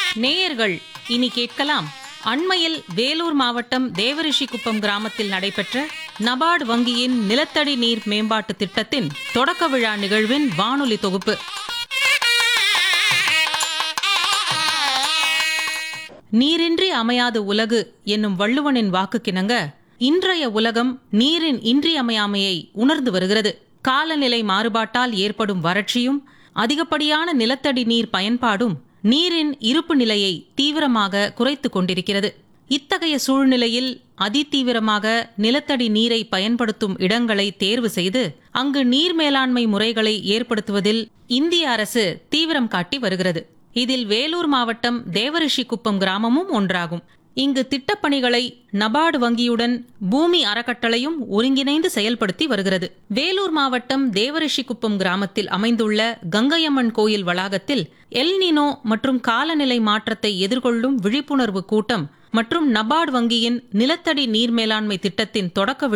நேயர்கள் இனி கேட்கலாம் அண்மையில் வேலூர் மாவட்டம் தேவரிஷிக்குப்பம் கிராமத்தில் நடைபெற்ற நபார்டு வங்கியின் நிலத்தடி நீர் மேம்பாட்டு திட்டத்தின் தொடக்க விழா நிகழ்வின் வானொலி தொகுப்பு நீரின்றி அமையாது உலகு என்னும் வள்ளுவனின் வாக்குக்கிணங்க இன்றைய உலகம் நீரின் இன்றியமையாமையை உணர்ந்து வருகிறது காலநிலை மாறுபாட்டால் ஏற்படும் வறட்சியும் அதிகப்படியான நிலத்தடி நீர் பயன்பாடும் நீரின் இருப்பு நிலையை தீவிரமாக குறைத்துக் கொண்டிருக்கிறது இத்தகைய சூழ்நிலையில் அதிதீவிரமாக நிலத்தடி நீரை பயன்படுத்தும் இடங்களை தேர்வு செய்து அங்கு நீர் மேலாண்மை முறைகளை ஏற்படுத்துவதில் இந்திய அரசு தீவிரம் காட்டி வருகிறது இதில் வேலூர் மாவட்டம் தேவரிஷிக்குப்பம் கிராமமும் ஒன்றாகும் இங்கு திட்டப்பணிகளை நபார்டு வங்கியுடன் பூமி அறக்கட்டளையும் ஒருங்கிணைந்து செயல்படுத்தி வருகிறது வேலூர் மாவட்டம் தேவரிஷிக்குப்பம் கிராமத்தில் அமைந்துள்ள கங்கையம்மன் கோயில் வளாகத்தில் எல்னினோ மற்றும் காலநிலை மாற்றத்தை எதிர்கொள்ளும் விழிப்புணர்வு கூட்டம் மற்றும் நபார்டு வங்கியின் நிலத்தடி நீர் மேலாண்மை திட்டத்தின் தொடக்க